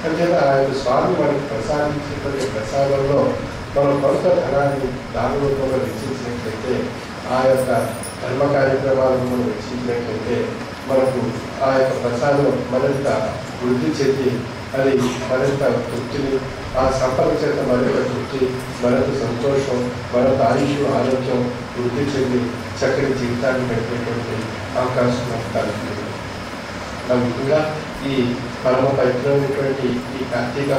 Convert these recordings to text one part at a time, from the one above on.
అంటే ఆ యొక్క స్వామి మనకు ప్రసాదించినటువంటి ప్రసాదంలో మనం కొంత ధనాన్ని దాన రూపంలో వెచ్చించినట్లయితే ఆ యొక్క ధర్మ కార్యక్రమాలను మనం వెచ్చించినట్లయితే మనకు ఆ యొక్క ప్రసాదం మరింత వృద్ధి చెంది అది మరింత తృప్తిని ఆ సంపద చేత మరింత తృప్తి మరింత సంతోషం మరింత ఆయుష్ ఆరోగ్యం వృద్ధి చెంది చక్కటి జీవితాన్ని గడిపేటువంటి అవకాశం మనకు కలుగుతుంది మరి ముఖ్యంగా ఈ పరమ పవిత్రమైనటువంటి ఈ కార్తీక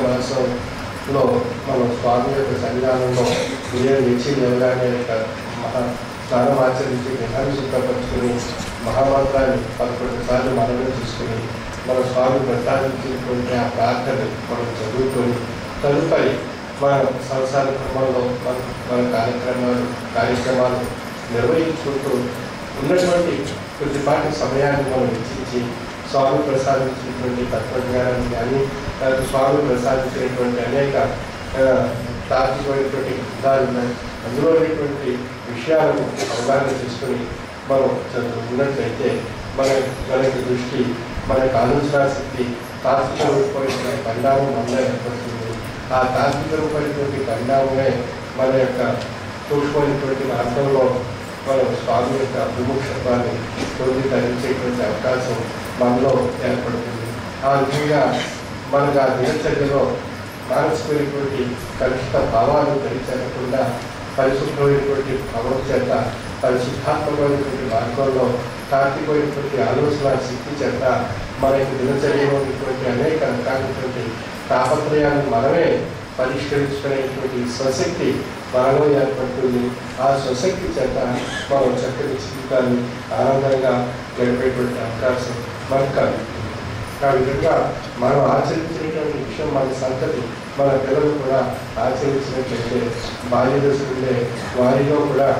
మాసంలో మనం స్వామి యొక్క సన్నిధానంలో ఉదయం లేచి లేవగానే యొక్క మహా స్నానం ఆచరించి విధానం శుభ్రపరుచుకుని మహామంత్రాన్ని పదకొండు సార్లు మనమే తీసుకుని మన స్వామి ప్రసాదించినటువంటి ఆ ప్రార్థన మనం చదువుకొని తదుపరి మన సంసార క్రమంలో మన మన కార్యక్రమాలు కార్యక్రమాలు నిర్వహించుకుంటూ ఉన్నటువంటి కొద్దిపాటి సమయాన్ని మనం వెచ్చించి స్వామి ప్రసాదించినటువంటి తత్వజ్ఞానాన్ని కానీ తర్వాత స్వామి ప్రసాదించినటువంటి అనేక ఆ, తాత్వికమైనటువంటి గ్రంథాలు ఉన్నాయి అందులో ఉన్నటువంటి విషయాలను అవగాహన చేసుకొని మనం చదువుకున్నట్లయితే మన మనకి దృష్టి మనకు ఆలోచన శక్తి తాత్విక రూపమైన పరిణామం మనలో ఏర్పడుతుంది ఆ తాత్విక రూపమైనటువంటి పరిణామమే మన యొక్క సూక్ష్మమైనటువంటి మార్గంలో మనం స్వామి యొక్క అభిముఖత్వాన్ని పొంది ధరించేటువంటి అవకాశం మనలో ఏర్పడుతుంది ఆ విధంగా మనకు ఆ దినచర్యలో మానసికమైనటువంటి కలుషిత భావాలు ధరించకుండా పరిశుభ్రమైనటువంటి భావం చేత పరిశుద్ధాత్మకమైనటువంటి మార్గంలో కార్తీకమైనటువంటి ఆలోచన శక్తి చేత మన యొక్క దినచర్యలో ఉన్నటువంటి అనేక రకాలైనటువంటి తాపత్రయాలను మనమే పరిష్కరించుకునేటువంటి స్వశక్తి మనలో ఏర్పడుతుంది ఆ స్వశక్తి చేత మనం చక్కటి జీవితాన్ని ఆనందంగా గడిపేటువంటి అవకాశం మనకు కలుగుతుంది ఆ విధంగా మనం ఆచరించినటువంటి విషయం మన సంతతి మన పిల్లలు కూడా ఆచరించినట్లయితే బాల్య దశలుండే వారిలో కూడా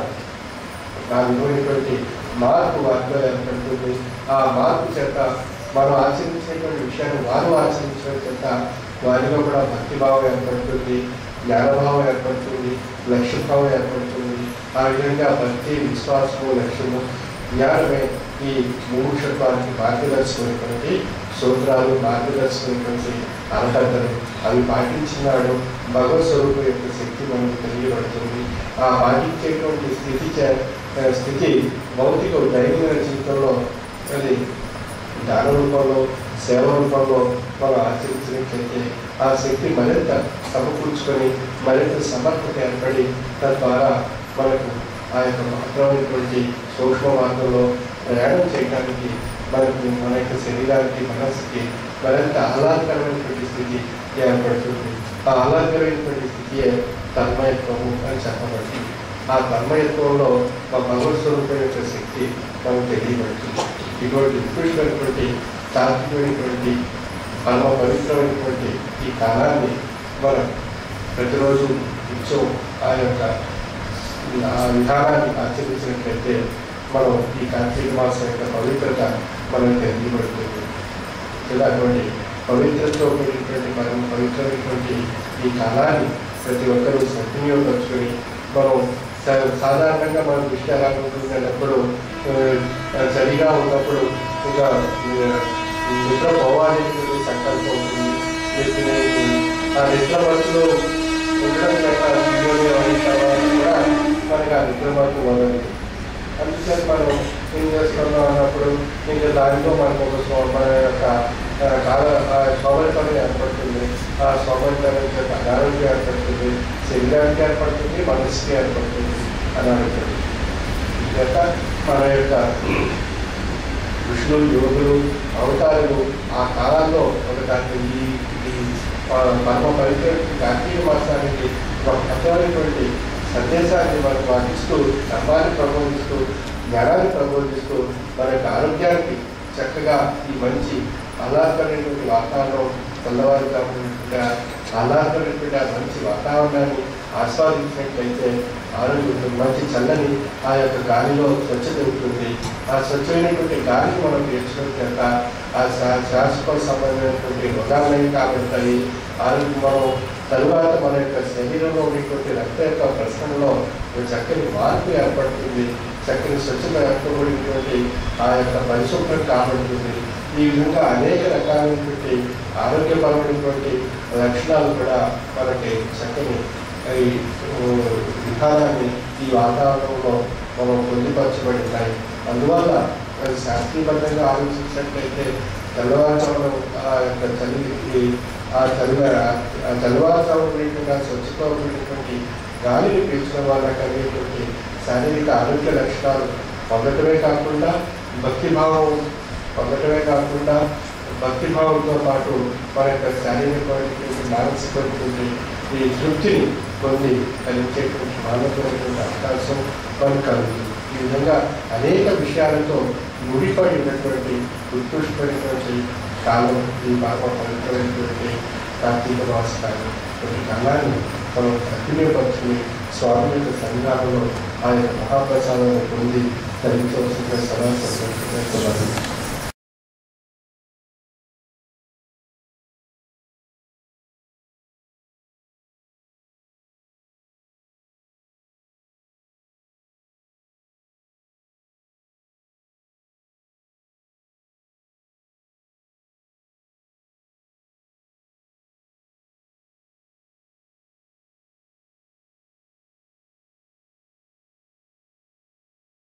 ఆ విధమైనటువంటి మార్పు వారిలో ఏర్పడుతుంది ఆ మార్పు చేత మనం ఆచరించేటువంటి విషయాన్ని వారు ఆచరించడం చేత వారిలో కూడా భక్తిభావం ఏర్పడుతుంది జ్ఞానభావం ఏర్పడుతుంది లక్ష్యభావం ఏర్పడుతుంది ఆ విధంగా భక్తి విశ్వాసము లక్ష్యము జ్ఞానమే ఈ మూక్షత్వానికి మార్గదర్శకమైనటువంటి సూత్రాలు మార్గదర్శకమైనటువంటి అర్హతలు అవి పాటించినాడు భగవత్ స్వరూపం యొక్క శక్తి మనకు తెలియబడుతుంది ఆ పాటించేటువంటి స్థితి చే- స్థితి భౌతిక దైనందిన జీవితంలో అది దాన రూపంలో సేవ రూపంలో మనం ఆచరించినట్లయితే ఆ శక్తి మరింత సమకూర్చుకొని మరింత సమర్థత ఏర్పడి తద్వారా మనకు ఆ యొక్క మహత్తరమైనటువంటి సూక్ష్మ మార్గంలో ప్రయాణం చేయడానికి మనకు మన యొక్క శరీరానికి మనస్సుకి మరింత ఆహ్లాదకరమైనటువంటి స్థితి ఏర్పడుతుంది ఆ ఆహ్లాదకరమైనటువంటి స్థితియే తన్మయత్వము అని చెప్పబడుతుంది ఆ తన్మయత్వంలో మా భగవత్ స్వరూపం యొక్క శక్తి మనకు తెలియబడుతుంది ఇటువంటి ఉత్కృష్టమైనటువంటి తాత్వికమైనటువంటి పరమ పవిత్రమైనటువంటి ఈ కాలాన్ని మనం ప్రతిరోజు నిత్యం ఆ యొక్క ఆ విధానాన్ని ఆచరించినట్లయితే మనం ఈ కార్తీక మాసం యొక్క పవిత్రత మనకు తెలియబడుతుంది ఇలా అటువంటి పవిత్రతతో కూడినటువంటి పరమ పవిత్రమైనటువంటి ఈ కాలాన్ని ప్రతి ఒక్కరూ సద్వినియోగపరుచుకొని మనం సా- సాధారణంగా మన దృష్టి ఎలా ఉంటున్నప్పుడు ఆ, చలిగా ఉన్నప్పుడు ఇంకా ఆ, నిద్ర పోవాలి అనేది సంకల్పం ఉంటుంది వీటిని ఆ నిద్ర బస్సులో ఉండడం చేత వీడియోని గమనించాలని కూడా మనకి ఆ నిద్ర బస్సు మొదలైంది అందుచేత మనం ఏం చేస్తున్నాం అన్నప్పుడు ఇంకా దానితో మనకు ఒక స్వ- మన యొక్క ఆ, కాల ఆ సౌలభ్యం ఏర్పడుతుంది ఆ సౌలభ్యం చేత అనారోగ్యం ఏర్పడుతుంది శరీరానికి ఏర్పడుతుంది మనసుకి ఏర్పడుతుంది అనారోగ్యం చేత మన యొక్క ఋషులు యోగులు అవతారులు ఆ కాలంలో ఒక దాన్ని ఈ ఈ ఆ, పరమ పవిత్ర కార్తీక మాసానికి ఒక అద్భుతమైనటువంటి సందేశాన్ని మనకు పాటిస్తూ ధర్మాన్ని ప్రబోధిస్తూ జ్ఞానాన్ని ప్రబోధిస్తూ మన యొక్క ఆరోగ్యానికి చక్కగా ఈ మంచి ఆహ్లాదకరమైనటువంటి వాతావరణం తెల్లవారుజామున ఆహ్లాదకరమైనటువంటి ఆ మంచి వాతావరణాన్ని ఆస్వాదించినట్లయితే ఆరోగ్యం ఉంటుంది. మంచి చల్లని ఆ యొక్క గాలిలో స్వచ్ఛత ఉంటుంది ఆ స్వచ్ఛమైనటువంటి గాలిని మనం పీల్చడం చేత ఆ శా- శ్వాసకు సంబంధించినటువంటి రోగాలన్నీ కాబడతాయి ఆరోగ్యం మనం తరువాత మన యొక్క శరీరంలో ఉండేటువంటి రక్త యొక్క ప్రసరణలో ఒక చక్కని మార్పు ఏర్పడుతుంది చక్కని స్వచ్ఛత ఏర్పడినటువంటి ఆ యొక్క పరిశుభ్రం కాబడుతుంది ఈ విధంగా అనేక రకాలైనటువంటి ఆరోగ్యపరమైనటువంటి లక్షణాలు కూడా మనకి చక్కని ఈ ఊ, విధానాన్ని ఈ వాతావరణంలో మనం పొందుపరచబడి ఉన్నాయి అందువల్ల మరి శాస్త్రీయబద్ధంగా ఆలోచించినట్లయితే తెల్లవారుజామున ఆ యొక్క చలికి ఆ చలి ఆ తెల్లవారుజామున ఉండేటువంటి ఆ స్వచ్ఛతో ఉండేటువంటి గాలిని పీల్చడం వల్ల కలిగేటువంటి శారీరక ఆరోగ్య లక్షణాలు పొందటమే కాకుండా భక్తిభావం పొందటమే కాకుండా భక్తిభావంతో పాటు మన యొక్క శారీరకమైనటువంటి మానసికమైనటువంటి ఈ తృప్తిని పొంది కలిగించేటువంటి మానసికమైనటువంటి అవకాశం మనకు కలుగుతుంది ఈ విధంగా అనేక విషయాలతో ముడిపడి ఉన్నటువంటి ఉత్కృష్టమైనటువంటి కాలం ఈ బాగా పవిత్రమైనటువంటి కార్తీక మాస కాలం ప్రతి కాలాన్ని మనం సక్రియపరుచుకుని స్వామి యొక్క సన్నిధానంలో ఆ యొక్క మహాప్రసాదాన్ని పొంది కలిగించవలసిన సదా సంతోషంగా